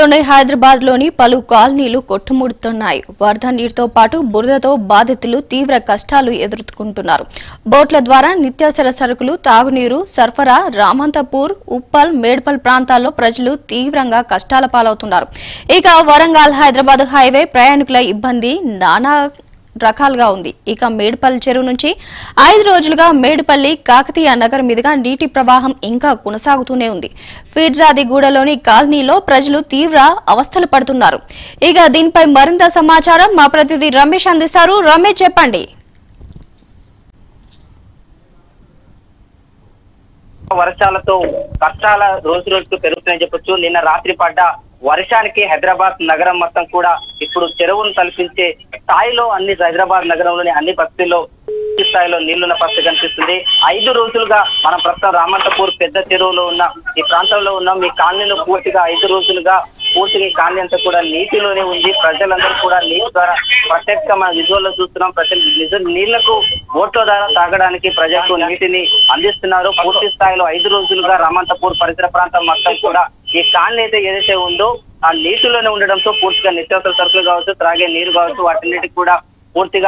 కొట్టుముడుతున్నాయి హైదరాబాద్ లోని పలు కాలనీలు కొట్టుముడుతున్నాయి వరద నీటితో పాటు బురదతో బాధితులు తీవ్ర కష్టాలు ఎదుర్కొంటున్నారు బోట్ల ద్వారా నిత్యావసర సరుకులు తాగునీరు సరఫరా రామంతపూర్ ఉప్పల్ మేడ్పల్ ప్రాంతాల్లో ప్రజలు తీవ్రంగా కష్టాల పాలవుతున్నారు ఇక వరంగల్ హైదరాబాద్ హైవే ప్రయాణికుల ఇబ్బంది నానా రకాలుగా ఉంది ఇక మేడిపల్లి చెరువు నుంచి ఐదు రోజులుగా మేడిపల్లి కాకతీయ నగర్ మీదుగా నీటి ప్రవాహం ఇంకా కొనసాగుతూనే ఉంది ఫీర్జాదిగూడలోని కాలనీలో ప్రజలు తీవ్ర అవస్థలు పడుతున్నారు ఇక దీనిపై మరింత సమాచారం మా ప్రతినిధి రమేష్ అందిస్తారు రమేష్ చెప్పండి వర్షాలతో కష్టాల రోజు రోజుకు పెరుగుతున్నాయని చెప్పొచ్చు నిన్న రాత్రి పడ్డ వర్షానికి హైదరాబాద్ నగరం మొత్తం కూడా ఇప్పుడు చెరువును తలపించే స్థాయిలో అన్ని హైదరాబాద్ నగరంలోని అన్ని బస్తీల్లో పూర్తి స్థాయిలో నీళ్లున్న పరిస్థితి కనిపిస్తుంది ఐదు రోజులుగా మనం ప్రస్తుతం రామంతపూర్ పెద్ద చెరువులో ఉన్న ఈ ప్రాంతంలో ఉన్నాం ఈ కాలనీలో పూర్తిగా ఐదు రోజులుగా పూర్తిగా ఈ కాలనీ అంతా కూడా నీటిలోనే ఉంది ప్రజలందరూ కూడా నీటి ద్వారా ప్రత్యక్ష మన విజువల్ లో చూస్తున్నాం ప్రతి నిజ నీళ్లకు ఓట్ల ద్వారా తాగడానికి ప్రజలకు నీటిని అందిస్తున్నారు పూర్తి స్థాయిలో ఐదు రోజులుగా రామంతపూర్ పరిసర ప్రాంతం మొత్తం కూడా ఈ కాలనీ అయితే ఏదైతే ఉందో ఆ నీటిలోనే ఉండడంతో పూర్తిగా నిత్యావసర సరుకులు కావచ్చు త్రాగే నీరు కావచ్చు వాటిన్నిటికి కూడా పూర్తిగా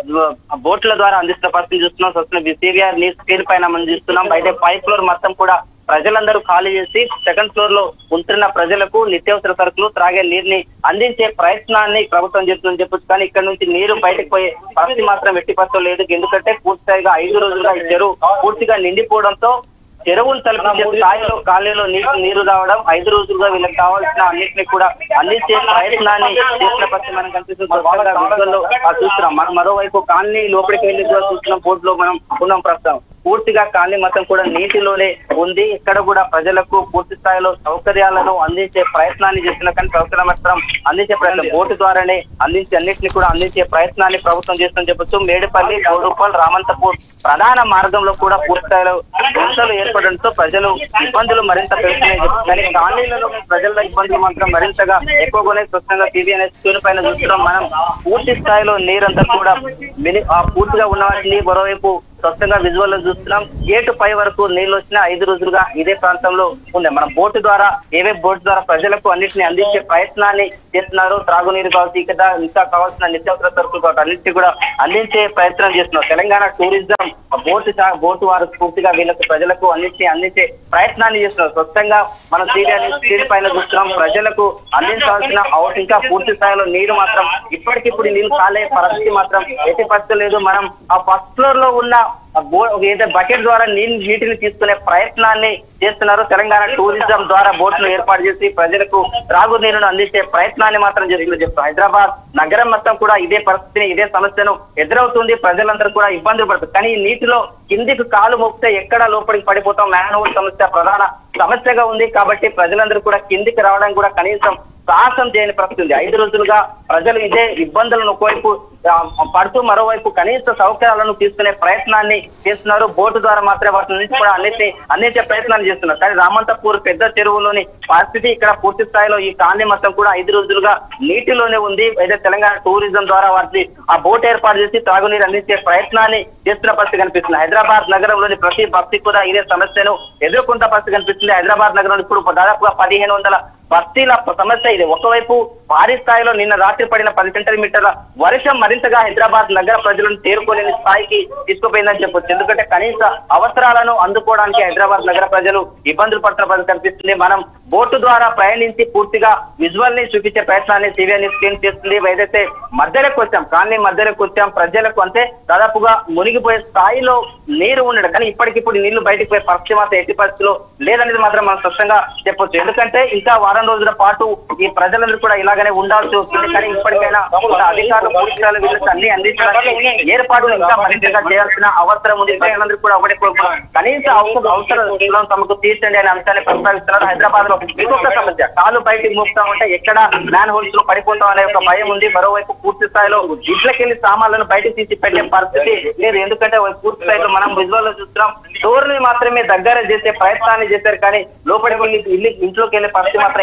ఆ బోట్ల ద్వారా అందిస్తున్న పరిస్థితి చూస్తున్నాం వస్తున్న సివిఆర్ నీరు స్క్రీన్ పైన మనం చూస్తున్నాం అయితే పై ఫ్లోర్ మొత్తం కూడా ప్రజలందరూ ఖాళీ చేసి సెకండ్ ఫ్లోర్ లో ఉంటున్న ప్రజలకు నిత్యావసర సరుకులు త్రాగే నీరుని అందించే ప్రయత్నాన్ని ప్రభుత్వం చేస్తుందని చెప్పొచ్చు కానీ ఇక్కడ నుంచి నీరు బయటకు పోయే పరిస్థితి మాత్రం ఎట్టి పరిస్థితులు లేదు ఎందుకంటే పూర్తిగా ఐదు రోజులుగా ఈ చెరువు పూర్తిగా నిండిపోవడంతో చెరువులు తలపించే స్థాయిలో కాలనీలో నీరు నీరు రావడం ఐదు రోజులుగా వీళ్ళకి కావాల్సిన అన్నింటినీ కూడా అందించే ప్రయత్నాన్ని చేసిన పరిస్థితి మనం కనిపిస్తుంది స్పష్టంగా విజువల్లో ఆ చూస్తున్నాం మనం మరోవైపు కాలనీ లోపలికి వెళ్ళి కూడా చూస్తున్నాం బోర్డులో మనం ఉన్నాం ప్రస్తుతం పూర్తిగా కాలనీ మొత్తం కూడా నీటిలోనే ఉంది ఇక్కడ కూడా ప్రజలకు పూర్తి స్థాయిలో సౌకర్యాలను అందించే ప్రయత్నాన్ని చేస్తున్న కానీ సౌకర్యం మాత్రం అందించే ప్రయత్నం బోటు ద్వారానే అందించి అన్నింటినీ కూడా అందించే ప్రయత్నాన్ని ప్రభుత్వం చేస్తుందని చెప్పొచ్చు మేడిపల్లి గౌరూపల్ రామంతపూర్ ప్రధాన మార్గంలో కూడా పూర్తి స్థాయిలో గుంతలు ఏర్పడడంతో ప్రజలు ఇబ్బందులు మరింత పెరుగుతున్నాయి చెప్పొచ్చు. కానీ కాలనీలలో ప్రజల ఇబ్బందులు మాత్రం మరింతగా ఎక్కువగానే స్పష్టంగా టీవీ అనే స్క్రీన్ పైన చూస్తున్నాం మనం పూర్తి స్థాయిలో నీరంతా కూడా మిని ఆ పూర్తిగా ఉన్న వాటిని మరోవైపు స్పష్టంగా విజువల్ లో చూస్తున్నాం గేటు పై వరకు నీళ్లు వచ్చిన ఐదు రోజులుగా ఇదే ప్రాంతంలో ఉంది మనం బోటు ద్వారా ఏవే బోటు ద్వారా ప్రజలకు అన్నింటినీ అందించే ప్రయత్నాన్ని చేస్తున్నారు త్రాగునీరు కావచ్చు ఇక్కడ ఇంకా కావాల్సిన నిత్యావసర సరుకులు కావచ్చు అన్నింటినీ కూడా అందించే ప్రయత్నం చేస్తున్నారు తెలంగాణ టూరిజం బోటు చా- బోటు వారు పూర్తిగా వీళ్ళకు ప్రజలకు అన్నింటినీ అందించే ప్రయత్నాన్ని చేస్తున్నారు స్పష్టంగా మనం సీరియల్ స్క్రీన్ పైన చూస్తున్నాం ప్రజలకు అందించాల్సిన అవుట్ ఇంకా పూర్తి స్థాయిలో నీరు మాత్రం ఇప్పటికిప్పుడు నీళ్లు కాలే పరిస్థితి మాత్రం ఎట్టి పరిస్థితి లేదు మనం ఆ ఫస్ట్ ఫ్లోర్ లో ఉన్న ఆ బో- ఏదైతే బకెట్ ద్వారా నీళ్ళు నీటిని తీసుకునే ప్రయత్నాన్ని చేస్తున్నారు తెలంగాణ టూరిజం ద్వారా బోట్ను ఏర్పాటు చేసి ప్రజలకు త్రాగునీరును అందించే ప్రయత్నాన్ని మాత్రం చేస్తున్నారు చెప్తారు హైదరాబాద్ నగరం మొత్తం కూడా ఇదే పరిస్థితిని ఇదే సమస్యను ఎదురవుతుంది ప్రజలందరూ కూడా ఇబ్బందులు పడుతుంది కానీ ఈ నీటిలో కిందికి కాలు మోపితే ఎక్కడ లోపలికి పడిపోతాం మ్యాన్హోల్ సమస్య ప్రధాన సమస్యగా ఉంది కాబట్టి ప్రజలందరూ కూడా కిందికి రావడానికి కూడా కనీసం సాహసం చేయని పరిస్థితి ఉంది ఐదు రోజులుగా ప్రజలు ఇదే ఇబ్బందులను ఒకవైపు ఆ, పడుతూ మరోవైపు కనీస సౌకర్యాలను తీసుకునే ప్రయత్నాన్ని చేస్తున్నారు బోటు ద్వారా మాత్రమే వాటి నుంచి కూడా అన్నిటిని అందించే ప్రయత్నాలు చేస్తున్నారు కానీ రామంతపూర్ పెద్ద చెరువులోని పరిస్థితి ఇక్కడ పూర్తి స్థాయిలో ఈ కాలనీ మొత్తం కూడా ఐదు రోజులుగా నీటిలోనే ఉంది అయితే తెలంగాణ టూరిజం ద్వారా వాటిని ఆ బోట్ ఏర్పాటు చేసి త్రాగునీరు అందించే ప్రయత్నాన్ని చేస్తున్న పరిస్థితి కనిపిస్తుంది హైదరాబాద్ నగరంలోని ప్రతి భక్తి కూడా ఇదే సమస్యను ఎదుర్కొంటున్న పరిస్థితి కనిపిస్తుంది హైదరాబాద్ నగరంలో ఇప్పుడు దాదాపుగా పదిహేను వందల బస్తీల సమస్య ఇది ఒకవైపు భారీ స్థాయిలో నిన్న రాత్రి పడిన పది సెంటీమీటర్ల వర్షం మరింతగా హైదరాబాద్ నగర ప్రజలను తేరుకోలేని స్థాయికి తీసుకుపోయిందని చెప్పొచ్చు ఎందుకంటే కనీస అవసరాలను అందుకోవడానికి హైదరాబాద్ నగర ప్రజలు ఇబ్బందులు పడుతున్న పరిస్థితి కనిపిస్తుంది మనం బోటు ద్వారా ప్రయాణించి పూర్తిగా విజువల్ ని చూపించే ప్రయత్నాన్ని సివిఆర్ స్క్రీన్ చేస్తుంది ఏదైతే మధ్యలోకి వచ్చాం కానీ మధ్యలోకి వచ్చాం ప్రజలకు అంటే దాదాపుగా మునిగిపోయే స్థాయిలో నీరు ఉండడం కానీ ఇప్పటికిప్పుడు నీళ్లు బయటకు పోయే పరిస్థితి మాత్రం ఎట్టి పరిస్థితిలో లేదనేది మాత్రం మనం స్పష్టంగా చెప్పొచ్చు ఎందుకంటే ఇంకా వారం రోజుల పాటు ఈ ప్రజలందరూ కూడా ఇలాగనే ఉండాల్సి వస్తుంది కానీ ఇప్పటికైనా కొంత అధికారులు పోలీసులు వీళ్ళకి అన్ని అందించడానికి ఏర్పాట్లు ఇంకా మరింతగా చేయాల్సిన అవసరం ఉంది ప్రజలందరూ కూడా ఒకటి కోరుకున్నారు కనీస అవసరం అవసరం తమకు తీర్చండి అనే అంశాన్ని ప్రస్తావిస్తున్నారు హైదరాబాద్ లో ఇంకొక సమస్య కాలు బయటికి మోపుతా ఉంటే ఎక్కడ మ్యాన్ హోల్స్ లో పడిపోతాం అనే ఒక భయం ఉంది మరోవైపు పూర్తి స్థాయిలో ఇంట్లోకెళ్లి సామాన్లను బయటకు తీసి పెట్టే పరిస్థితి లేదు ఎందుకంటే పూర్తి స్థాయిలో మనం విజువల్ లో చూస్తున్నాం డోర్ ని మాత్రమే దగ్గర చేసే ప్రయత్నాన్ని చేశారు కానీ లోపలికి వెళ్ళి ఇల్లు ఇంట్లోకి వెళ్ళే పరిస్థితి మాత్రం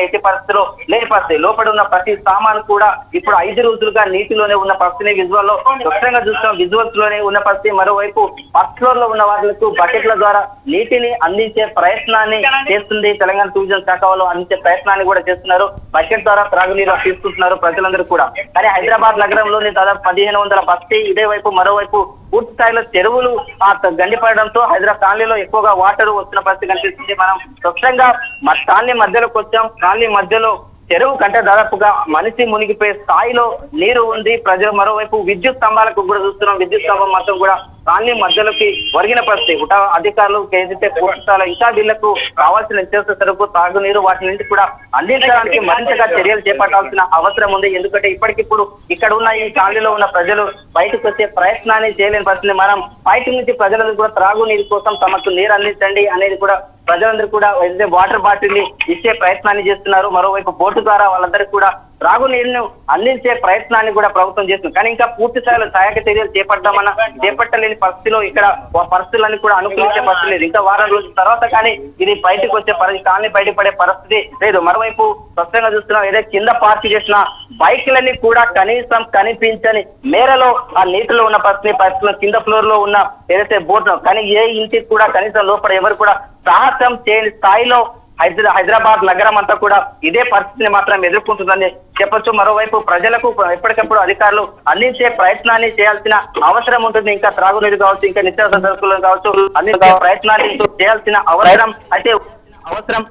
ఎట్టి పరిస్థితిలో లేని పరిస్థితి లోపల ఉన్న ప్రతి సామాను కూడా ఇప్పుడు ఐదు రోజులుగా నీటిలోనే ఉన్న పరిస్థితిని విజువల్ లో స్పష్టంగా చూస్తున్నాం విజువల్స్ లోనే ఉన్న పరిస్థితి మరోవైపు ఫస్ట్ ఫ్లోర్ లో ఉన్న వాళ్లకు బకెట్ల ద్వారా నీటిని అందించే ప్రయత్నాన్ని చేస్తుంది తెలంగాణ టూరిజం శాఖ వాళ్ళు అందించే ప్రయత్నాన్ని కూడా చేస్తున్నారు బకెట్ ద్వారా త్రాగునీరు తీసుకుంటున్నారు ప్రజలందరూ కూడా కానీ హైదరాబాద్ నగరంలోని దాదాపు పదిహేను వందల బస్తీ ఇదే వైపు మరోవైపు పూర్తి స్థాయిలో చెరువులు ఆ త- గండిపడడంతో హైదరాబాద్ కాలనీలో ఎక్కువగా వాటర్ వస్తున్న పరిస్థితి కనిపిస్తుంది మనం స్పష్టంగా మా కాలనీ మధ్యలోకి వచ్చాం కాలనీ మధ్యలో చెరువు కంటే దాదాపుగా మనిషి మునిగిపోయే స్థాయిలో నీరు ఉంది ప్రజలు మరోవైపు విద్యుత్ స్తంభాలకు కూడా చూస్తున్నాం విద్యుత్ స్తంభం మొత్తం కూడా కాలనీ మధ్యలోకి ఒరిగిన పరిస్థితి ఉటా అధికారులు ఏదైతే పూర్తి స్థాయిలో ఇంకా వీళ్లకు కావాల్సిన నిత్యావసర సరుకు తాగునీరు వాటి నుంచి కూడా అందించడానికి మరింతగా చర్యలు చేపట్టాల్సిన అవసరం ఉంది ఎందుకంటే ఇప్పటికిప్పుడు ఇక్కడ ఉన్న ఈ కాలనీలో ఉన్న ప్రజలు బయటకు వచ్చే ప్రయత్నాన్ని చేయలేని పరిస్థితి మనం బయట నుంచి ప్రజలందరూ కూడా త్రాగునీరు కోసం తమకు నీరు అందించండి అనేది కూడా ప్రజలందరూ కూడా ఏదైతే వాటర్ బాటిల్ ని ఇచ్చే ప్రయత్నాన్ని చేస్తున్నారు మరోవైపు బోటు ద్వారా వాళ్ళందరికీ కూడా త్రాగునీరును అందించే ప్రయత్నాన్ని కూడా ప్రభుత్వం చేస్తుంది కానీ ఇంకా పూర్తి స్థాయిలో సహాయక చర్యలు చేపట్టామన్న చేపట్టలేని పరిస్థితిలో ఇక్కడ ఆ పరిస్థితులన్నీ కూడా అనుకూలించే పరిస్థితి లేదు ఇంకా వారం రోజుల తర్వాత కానీ ఇది బయటకు వచ్చే పరిస్థితి కాలనీ బయటపడే పరిస్థితి లేదు మరోవైపు స్పష్టంగా చూస్తున్నాం ఏదైతే కింద పార్క్ చేసిన బైక్లన్నీ కూడా కనీసం కనిపించని మేరలో ఆ నీటిలో ఉన్న పరిస్థితి పరిస్థితులు కింద ఫ్లోర్ లో ఉన్న ఏదైతే బోట్ కానీ ఏ ఇంటికి కూడా కనీసం లోపల ఎవరు కూడా సాహసం చేయని స్థాయిలో హైదరా హైదరాబాద్ నగరం అంతా కూడా ఇదే పరిస్థితిని మాత్రం ఎదుర్కొంటుందని చెప్పొచ్చు మరోవైపు ప్రజలకు ఎప్పటికప్పుడు అధికారులు అందించే ప్రయత్నాన్ని చేయాల్సిన అవసరం ఉంటుంది ఇంకా త్రాగునీరు కావచ్చు ఇంకా నిత్యావసర సరుకులు కావచ్చు అందించే ప్రయత్నాన్ని చేయాల్సిన అవసరం అయితే అవసరం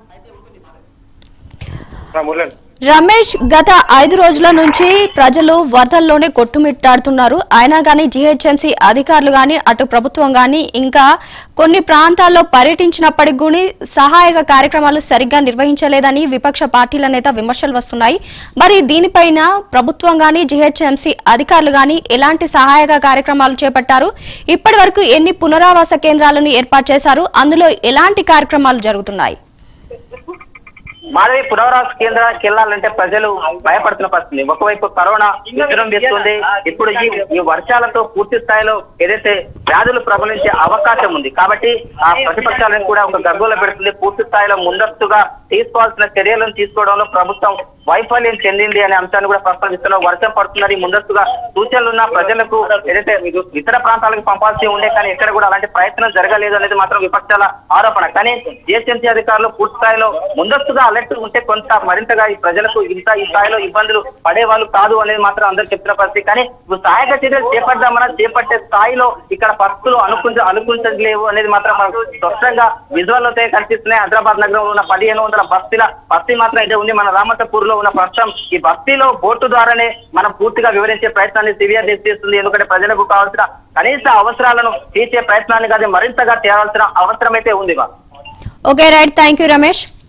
మురళి రమేష్ గత ఐదు రోజుల నుంచి ప్రజలు వరదల్లోనే కొట్టుమిట్టాడుతున్నారు అయినా గానీ జీహెచ్ఎంసీ అధికారులు గాని అటు ప్రభుత్వం గాని ఇంకా కొన్ని ప్రాంతాల్లో పర్యటించినప్పటికి కూడా సహాయక కార్యక్రమాలు సరిగ్గా నిర్వహించలేదని విపక్ష పార్టీల నేత విమర్శలు వస్తున్నాయి మరి దీనిపైన ప్రభుత్వం గాని జీహెచ్ఎంసీ అధికారులు గాని ఎలాంటి సహాయక కార్యక్రమాలు చేపట్టారు ఇప్పటి వరకు ఎన్ని పునరావాస కేంద్రాలను ఏర్పాటు చేశారు అందులో ఎలాంటి కార్యక్రమాలు జరుగుతున్నాయి మాధవి పునరావాస కేంద్రానికి వెళ్ళాలంటే ప్రజలు భయపడుతున్న పరిస్థితి ఒకవైపు కరోనా విజృంభిస్తుంది ఇప్పుడు ఈ ఈ వర్షాలతో పూర్తి స్థాయిలో ఏదైతే వ్యాధులు ప్రబలించే అవకాశం ఉంది కాబట్టి ఆ ప్రతిపక్షాలను కూడా ఒక గగ్గోల పెడుతుంది పూర్తి స్థాయిలో ముందస్తుగా తీసుకోవాల్సిన చర్యలను తీసుకోవడంలో ప్రభుత్వం వైఫల్యం చెందింది అనే అంశాన్ని కూడా ప్రస్తావిస్తున్నారు వర్షం పడుతున్నది ముందస్తుగా సూచనలు ఉన్న ప్రజలకు ఏదైతే ఇతర ప్రాంతాలకు పంపాల్సి ఉండే కానీ ఎక్కడ కూడా అలాంటి ప్రయత్నం జరగలేదు అనేది మాత్రం విపక్షాల ఆరోపణ కానీ జిహెచ్ఎంసీ అధికారులు పూర్తి స్థాయిలో ముందస్తుగా అలర్ట్ ఉంటే కొంత మరింతగా ఈ ప్రజలకు ఇంత ఈ స్థాయిలో ఇబ్బందులు పడే వాళ్ళు కాదు అనేది మాత్రం అందరు చెప్తున్న పరిస్థితి కానీ ఇప్పుడు సహాయక చర్యలు చేపడదామన్నా చేపట్టే స్థాయిలో ఇక్కడ పరిస్థితులు అనుకుంట అనుకుంటలేవు అనేది మాత్రం మనకు స్పష్టంగా విజువల్ అయితే కనిపిస్తున్నాయి హైదరాబాద్ నగరంలో ఉన్న పదిహేను వందల బస్తీల బస్తీ మాత్రం అయితే ఉంది మన రామతపూర్ లో ఉన్న ప్రస్తుతం ఈ బస్తీలో బోటు ద్వారానే మనం పూర్తిగా వివరించే ప్రయత్నాన్ని సివిఆర్ చేస్తుంది ఎందుకంటే ప్రజలకు కావాల్సిన కనీస అవసరాలను తీర్చే ప్రయత్నాన్ని కాదు మరింతగా చేయాల్సిన అవసరం అయితే ఉంది బా okay right thank you Ramesh